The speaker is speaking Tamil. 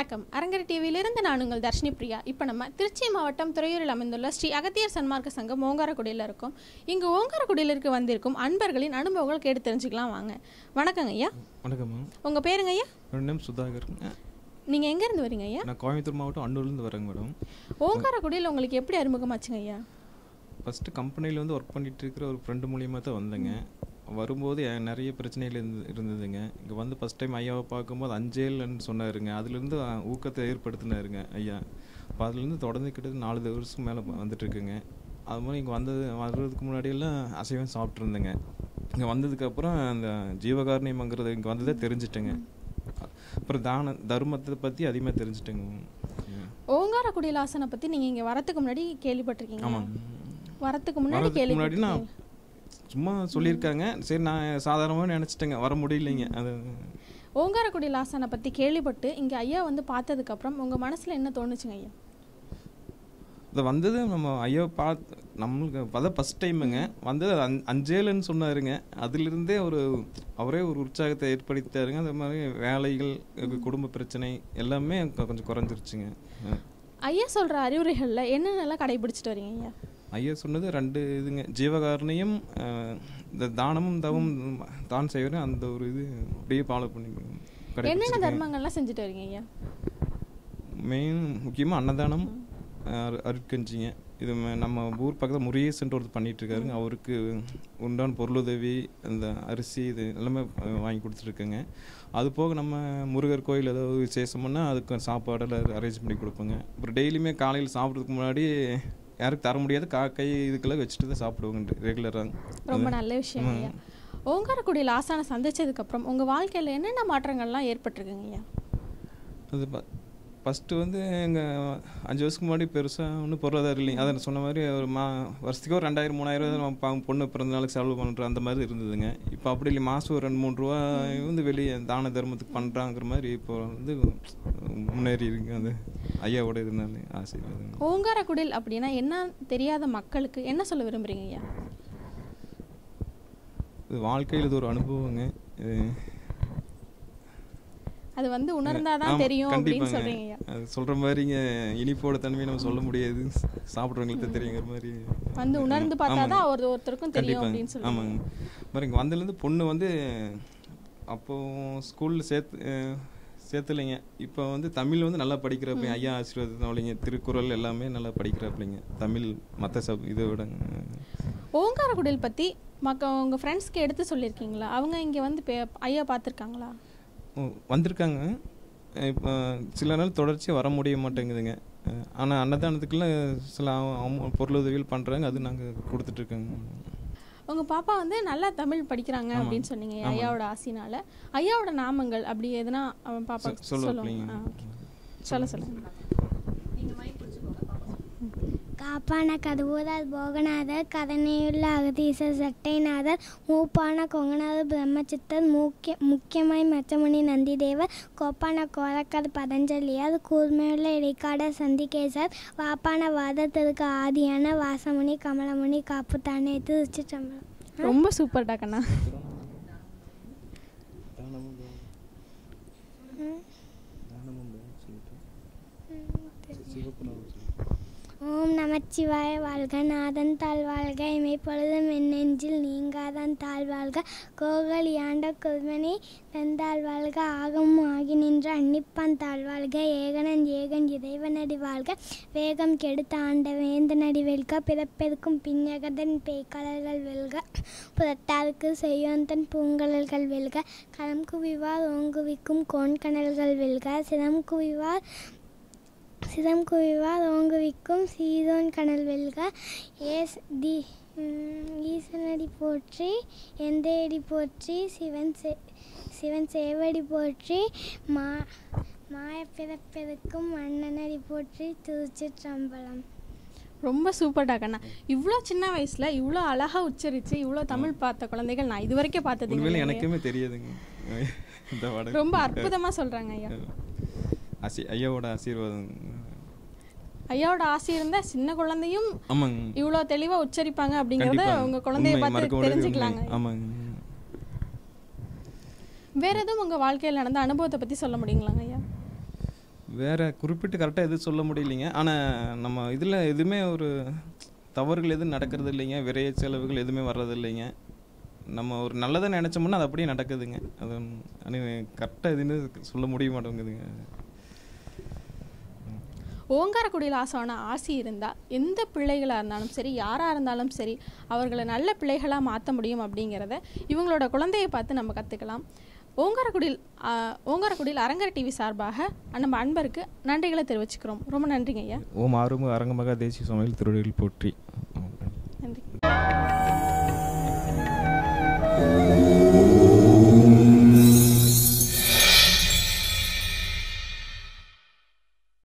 வணக்கம் அரங்கர் டிவியிலிருந்து நான் உங்கள் தர்ஷினி பிரியா இப்போ நம்ம திருச்சி மாவட்டம் துறையூரில் அமைந்துள்ள ஸ்ரீ அகத்தியர் சன்மார்க்க சங்கம் ஓங்காரக்குடியில் இருக்கோம் இங்கு ஓங்காரக்குடியிலிருக்கு வந்திருக்கும் அன்பர்களின் அனுபவங்கள் கேட்டு தெரிஞ்சுக்கலாம் வாங்க வணக்கங்க ஐயா வணக்கம்மா உங்கள் பேருங்க ஐயா என்னோட நேம் சுதாகருங்க நீங்கள் எங்கேருந்து வரீங்க ஐயா நான் கோயம்புத்தூர் மாவட்டம் அன்னூர்லேருந்து வரேங்க மேடம் ஓங்காரக்குடியில் உங்களுக்கு எப்படி அறிமுகமாச்சுங்க ஐயா ஃபஸ்ட்டு கம்பெனியில் வந்து ஒர்க் பண்ணிட்டு இருக்கிற ஒரு ஃப்ரெண்டு மூலியமாக தான் வந்தேங்க வரும்போது எ- நிறைய பிரச்சனைகள் இருந்து இருந்ததுங்க இங்கே வந்து ஃபஸ்ட் டைம் ஐயாவை பார்க்கும்போது அஞ்சேல்னு சொன்னாருங்க அதுலேருந்து அ, ஊக்கத்தை ஏற்படுத்தினாருங்க ஐயா அப்போ அதுலேருந்து தொடர்ந்து கிட்டத்தட்ட நாலு வருஷம் மேலே வந்துட்டுருக்குங்க அது மாதிரி இங்கே வந்தது வர்றதுக்கு முன்னாடியெல்லாம் அசைவம் சாப்பிட்ருந்தேங்க இங்கே வந்ததுக்கப்புறம் அந்த ஜீவகாரணியம்ங்கிறது இங்கே வந்ததே தெரிஞ்சிட்டேங்க அப்புறம் தான தர்மத்தை பற்றி அதிகமாக தெரிஞ்சிட்டேங்க ஓங்காரக்குடியில் ஆசனை பற்றி நீங்கள் இங்கே வரத்துக்கு முன்னாடி கேள்விப்பட்டிருக்கீங்க ஆமாங்க வரத்துக்கு முன்னாடி வரதுக்கு முன்னாடி நான் கேள்விப்பட்டிருக்கீங்க சும்மா சொல்லியிருக்காங்க சரி நான் சாதாரணமாக நினச்சிட்டேங்க வர முடியலைங்க அது ஓங்காரக்குடியில் ஆசனை பற்றி கேள்விப்பட்டு இங்கே ஐயா வந்து பார்த்ததுக்கப்புறம் உங்கள் மனசில் என்ன தோணுச்சுங்க ஐயா இது வந்தது நம்ம ஐயோ பார்த்து நம்மளுக்கு அதான் ஃபஸ்ட் டைமுங்க வந்தது அஞ் அஞ்சேலுன்னு சொன்னாருங்க அதிலிருந்தே ஒரு அவரே ஒரு உற்சாகத்தை ஏற்படுத்திட்டாருங்க அது மாதிரி வேலைகள் இது குடும்ப பிரச்சனை எல்லாமே கொ- கொஞ்சம் குறைஞ்சிருச்சுங்க அஹ். ஐயா சொல்கிற அறிவுரைகளில் என்னென்னலாம் கடைபிடிச்சிட்டு வரீங்க ஐயா ஐயா சொன்னது ரெண்டு இதுங்க ஜீவகாரணியும் அஹ், இந்த தானமும் தவம் தான் செய்கிறேன் அந்த ஒரு இது அப்படியே ஃபாலோ பண்ணி என்னென்ன கடைபிடிச்சிருக்கேன். தர்மங்கள்லாம் செஞ்சுட்டு வரீங்க ஐயா மெயின் முக்கியமாக அன்னதானம் அரு- அருட்கஞ்சிங்க இது ம- நம்ம ஊர் பக்கத்தில் முருகேசன்ட்டு ஒருத்தர் பண்ணிட்டு இருக்காருங்க அவருக்கு உண்டான பொருளுதவி அந்த அரிசி இது எல்லாமே அஹ், வாங்கி கொடுத்துருக்கேங்க அது போக நம்ம முருகர் கோயில் ஏதாவது விசேஷம்னா அதுக்கு சாப்பாடெல்லாம் அரேஞ்ச் பண்ணி கொடுப்போங்க அப்புறம் டெய்லியுமே காலையில் சாப்பிட்றதுக்கு முன்னாடி யாருக்கு தர முடியாது காக்கை இதுக்கெல்லாம் வச்சுட்டு தான் சாப்பிடுவோங்க ரெகுலராக ரொம்ப நல்ல விஷயம் ஐயா ஓங்காரக்குடியில் ஆசானை சந்திச்சதுக்கப்புறம் உங்கள் வாழ்க்கையில் என்னென்ன மாற்றங்கள்லாம் ஏற்பட்டிருக்குங்க ஐயா அது ஃபஸ்ட்டு வந்து எங்கள் அஞ்சு வருஷத்துக்கு முன்னாடி பெருசாக ஒன்றும் பொருளாதாரம் இல்லைங்க அதை சொன்ன மாதிரி ஒரு மா வருஷத்துக்கு ஒரு ரெண்டாயிரம் மூணாயிரம் நம்ம பா- பொண்ணு பிறந்த நாளுக்கு செலவு பண்ணுற அந்த மாதிரி இருந்ததுங்க இப்போ அப்படி இல்லை மாதம் ஒரு ரெண்டு மூணு ரூபா வந்து வெளியே தான தர்மத்துக்கு பண்ணுறாங்கிற மாதிரி இப்போ வந்து முன்னேறி இருக்கு அது ஐயாவோட இதனால ஆசீர்வாதங்க ஓங்காரக்குடில் அப்படின்னா என்ன தெரியாத மக்களுக்கு என்ன சொல்ல விரும்புறீங்க ஐயா இது வாழ்க்கையில் இது ஒரு அனுபவங்க இது அது வந்து உணர்ந்தாதான் ஆமா, தெரியும் அப்படின்னு கண்டிப்பாங்க. சொல்றீங்க ஐயா அது சொல்கிற மாதிரிங்க இனிப்போட தன்மையை நம்ம சொல்ல முடியாது சாப்பிட்றவங்களுக்கு தான் தெரியுங்கிற மாதிரி வந்து உணர்ந்து பார்த்தாதான் ஆமாங்க. ஒரு ஒருத்தருக்கும் தெரியும் கண்டிப்பாங்க. அப்படின்னு சொல்லுவாங்க ஆமாங்க மாதிரி இங்கே வந்ததுலேருந்து பொண்ணு வந்து அப்போ ஸ்கூலில் சேர்த்து அஹ், சேர்த்துலைங்க இப்போ வந்து தமிழ் வந்து நல்லா படிக்கிறப்ப ஐயா ஆசீர்வாதம் திருக்குறள் எல்லாமே நல்லா படிக்கிறப்பலைங்க தமிழ் மற்ற சப் இதை விட ஓங்காரக்குடில் பற்றி மக்க உங்கள் ஃப்ரெண்ட்ஸ்க்கு எடுத்து சொல்லியிருக்கீங்களா அவங்க இங்கே வந்து பே- ஐயா பார்த்துருக்காங்களா வந்திருக்காங்க இப்போ சில நாள் தொடர்ச்சியாக வர முடிய மாட்டேங்குதுங்க ஆனால் அன்னதானத்துக்குள்ள சில அமௌ- பொருளுதவிகள் பண்ணுறாங்க அது நாங்கள் கொடுத்துட்ருக்கோங்க உங்கள் பாப்பா வந்து நல்லா தமிழ் படிக்கிறாங்க ஆமா. அப்படின்னு சொன்னீங்க ஆமா. ஐயாவோட ஆசினால ஐயாவோட நாமங்கள் அப்படி எதுனா அவன் பாப்பா சொ- சொல்லுவா சொல்லுவாங்க பிள்ளைங்க. ஆ, okay. சொல்ல சொல்லுங்க காப்பான கதுவூரார் போகநாதர் கதனையுள்ள அகதீசர் சட்டைநாதர் மூப்பான கொங்கநாதர் பிரம்மச்சித்தர் முக்கிய முக்கியமாய் மச்சமுனி நந்திதேவர் கோப்பான கோரக்கர் பதஞ்சலியார் கூர்மையுள்ள இடைக்காடர் சந்திகேசர் வாப்பான வாதத்திற்கு ஆதியான வாசமுனி கமலமுனி காப்புத்தானே திருச்சிற்றம்பலம் ரொம்ப சூப்பர்டா கண்ணா ஓம் நமச்சிவாய வாழ்க நாதன் தாழ் வாழ்க இமைப்பொழுதும் என் நெஞ்சில் நீங்காதான் தாழ் வாழ்க கோகல் யாண்ட குர்மனி தந்தாள் வாழ்க ஆகமும் ஆகி நின்ற அன்னிப்பான் தாழ் வாழ்க ஏகனன் ஏகன் இறைவனடி வாழ்க வேகம் கெடுத்த ஆண்ட வேந்தனடி வெல்க பிறப்பெருக்கும் பின்னகதன் பேய்கலர்கள் வெல்க புறத்தாருக்கு செய்யோந்தன் பூங்கலல்கள் வெல்க களம் குவிவார் ஓங்குவிக்கும் கோண்கணல்கள் வெல்க சிரம் குவிவார் சிதம் குவிவார் ஓங்குவிக்கும் சீதோன் கனல் வெல்க ஏஸ் தி ம், ஈசனடி போற்றி எந்தையடி போற்றி சிவன் சே சிவன் சேவடி போற்றி மா மாயப்பிறப்பெருக்கும் மன்னனடி போற்றி திருச்சிற்றம்பலம் ரொம்ப சூப்பர்டா கண்ணா இவ்வளோ சின்ன வயசுல இவ்வளோ அழகா உச்சரிச்சு இவ்வளோ தமிழ் பார்த்த குழந்தைகள் நான் இது வரைக்கும் பார்த்தது உண்மையில இல்லைங்க. எனக்குமே தெரியாதுங்க இந்த வட ரொம்ப அற்புதமா சொல்றாங்க ஐயா ஆசி ஐயாவோட ஆசீர்வாதம் ஐயாவோட ஆசை இருந்தா சின்ன குழந்தையும் ஆமாங்க இவ்வளோ தெளிவா உச்சரிப்பாங்க அப்படிங்கறத கண்டிப்பா. உங்க குழந்தைய உண்மை, மறக்க பார்த்து முடியாத தெரிஞ்சுக்கலாங்க உண்மை. ஆமாங்க வேற எதுவும் உங்க வாழ்க்கையில் நடந்த அனுபவத்தை பத்தி சொல்ல முடியுங்களாங்க ஐயா வேற குறிப்பிட்டு கரெக்டாக எதுவும் சொல்ல முடியலைங்க ஆனால் நம்ம இதில் எதுவுமே ஒரு தவறுகள் எதுவும் நடக்கிறது இல்லைங்க விரைய செலவுகள் எதுவுமே வர்றது இல்லைங்க நம்ம ஒரு நல்லதை நினச்சோம்னா அது அப்படியே நடக்குதுங்க அது கரெக்டாக எதுன்னு சொல்ல முடிய மாட்டேங்குதுங்க ஓங்காரக்குடியில் ஆசான ஆசி இருந்தால் எந்த பிள்ளைகளாக இருந்தாலும் சரி யாராக இருந்தாலும் சரி அவர்களை நல்ல பிள்ளைகளாக மாற்ற முடியும் அப்படிங்கிறத இவங்களோட குழந்தையை பார்த்து நம்ம கற்றுக்கலாம் ஓங்காரக்குடியில் ஆ, ஓங்காரக்குடியில் அரங்கர் டிவி சார்பாக நம்ம அன்பருக்கு நன்றிகளை தெரிவிச்சுக்கிறோம் ரொம்ப நன்றிங்க ஐயா ஓம் ஆறுமுக அரங்கமகா தேசிய சமையல் திருவடிகள் போற்றி நன்றி